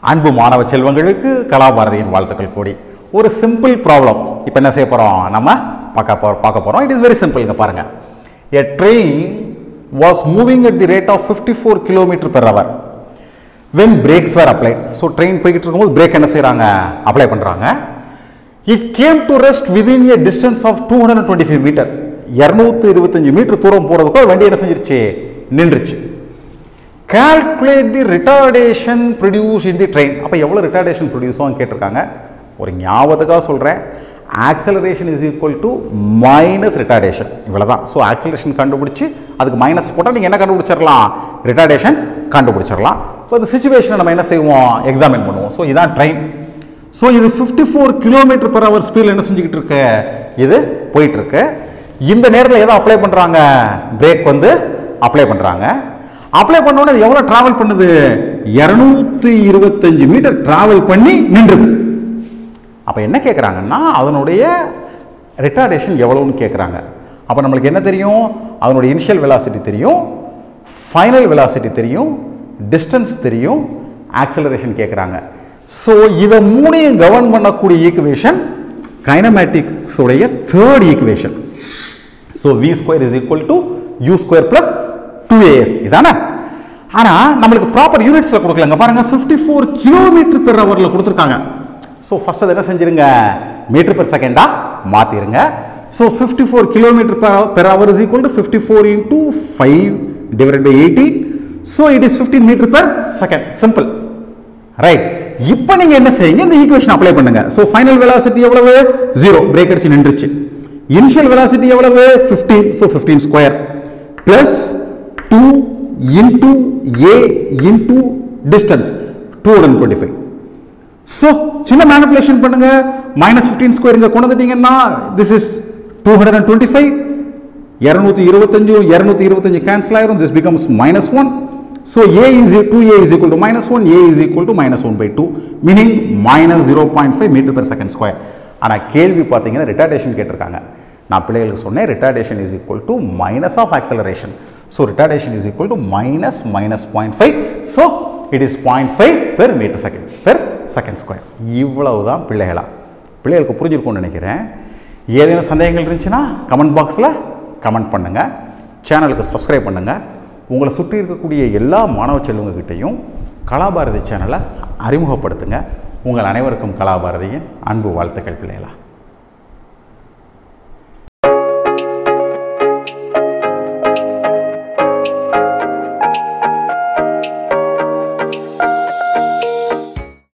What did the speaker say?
அன்பு மாணவ செல்வங்களுக்கு கலாபாரதியின் வாழ்த்துக்கள் கூடி ஒரு சிம்பிள் ப்ராப்ளம் இப்போ என்ன செய்ய போகிறோம் நம்ம பார்க்க போ பார்க்க போகிறோம் இட் இஸ் வெரி சிம்பிள் இங்கே பாருங்கள் a train was moving at the rate of fifty four kilometre per hour when brakes were applied so train போய்கிட்டு இருக்கும்போது பிரேக் என்ன செய்கிறாங்க அப்ளை பண்ணுறாங்க it came to rest within a distance of two hundred twenty five metre இரநூத்தி இருபத்தஞ்சு மீட்டர் தூரம் போகிறதுக்கோ வண்டி என்ன செஞ்சிருச்சு நின்றுச்சு calculate the retardation produce in the train அப்போ எவ்வளோ ரிட்டார்டேஷன் ப்ரொடியூஸும் கேட்டிருக்காங்க ஒரு ஞாபகத்துக்காக சொல்கிறேன் acceleration is equal to minus retardation இவ்வளோ தான் ஸோ ஆக்சலரேஷன் கண்டுபிடிச்சி அதுக்கு மைனஸ் போட்டால் நீங்கள் என்ன கண்டுபிடிச்சிடலாம் ரிட்டார்டேஷன் கண்டுபிடிச்சிடலாம் ஸோ இந்த சுச்சுவேஷனை நம்ம என்ன செய்வோம் எக்ஸாமின் பண்ணுவோம் ஸோ இதான் ட்ரெயின் ஸோ இது fifty four kilometre per hour ஸ்பீடில் என்ன செஞ்சுக்கிட்டு இருக்கு இது போயிட்டு இருக்கு இந்த நேரத்தில் எதை அப்ளை பண்ணுறாங்க பிரேக் வந்து அப்ளை பண்ணுறாங்க அப்ளை பண்ணோன்னே அது எவ்வளோ ட்ராவல் பண்ணுது இரநூத்தி இருபத்தஞ்சு மீட்டர் ட்ராவல் பண்ணி நின்றுது அப்போ என்ன கேட்குறாங்கன்னா அதனுடைய ரிட்டார்டேஷன் எவ்வளோன்னு கேட்குறாங்க அப்போ நம்மளுக்கு என்ன தெரியும் அதனுடைய இனிஷியல் வெலாசிட்டி தெரியும் ஃபைனல் வெலாசிட்டி தெரியும் டிஸ்டன்ஸ் தெரியும் ஆக்சலரேஷன் கேட்குறாங்க ஸோ இதை மூணையும் கவர்ன் பண்ணக்கூடிய ஈக்குவேஷன் கைனமேட்டிக்ஸ் உடைய third equation so v square is equal to u square plus two a s இதானே ஆனால் நம்மளுக்கு ப்ராப்பர் யூனிட்ஸில் கொடுக்கலங்க பாருங்க ஃபிஃப்டி ஃபோர் கிலோமீட்டர் பெர் ஹவரில் கொடுத்துருக்காங்க ஸோ ஃபஸ்ட் அதை என்ன செஞ்சிருங்க மீட்டர் பெர் செகண்டாக மாற்றிருங்க so fifty four kilometre per hour is equal to fifty four into five divide by eighteen so it is fifteen metre per second simple right இப்போ நீங்கள் என்ன செய்யுங்க இந்த ஈக்குவேஷன் அப்ளை பண்ணுங்க ஸோ ஃபைனல் வெலாசிட்டி எவ்வளவு zero brake அடிச்சு நின்றுச்சு initial velocity எவ்வளவு fifteen so fifteen square plus two into a into distance two hundred twenty five so சின்ன மேனிப்புலேஷன் பண்ணுங்க மைனஸ் ஃபிஃப்டீன் ஸ்கொயர் இங்கே கொண்டு வந்துட்டீங்கன்னா this is two hundred and twenty five இரநூத்தி இருபத்தஞ்சு இரநூத்தி இருபத்தஞ்சு கேன்சல் ஆயிரும் this becomes minus one so a is two a is equal to minus one a is equal to minus one by two meaning minus zero point five metre per second square ஆனால் கேள்வி பார்த்தீங்கன்னா retardation கேட்டிருக்காங்க நான் பிள்ளைகளுக்கு சொன்னேன் retardation is equal to minus of acceleration so retardation is equal to minus minus point five so it is point five per metre second per second square இவ்வளவு தான் பிள்ளைகளா பிள்ளைகளுக்கு புரிஞ்சிருக்கும்னு நினைக்கிறேன் ஏதேனும் சந்தேகங்கள் இருந்துச்சுன்னா கமெண்ட் பாக்ஸில் கமெண்ட் பண்ணுங்கள் சேனலுக்கு சப்ஸ்கிரைப் பண்ணுங்கள் உங்களை சுற்றி இருக்கக்கூடிய எல்லா மாணவ செல்வங்ககிட்டையும் கலாபாரதி சேனலை அறிமுகப்படுத்துங்க உங்கள் அனைவருக்கும் கலாபாரதியின் அன்பு வாழ்த்துக்கள் பிள்ளைகளா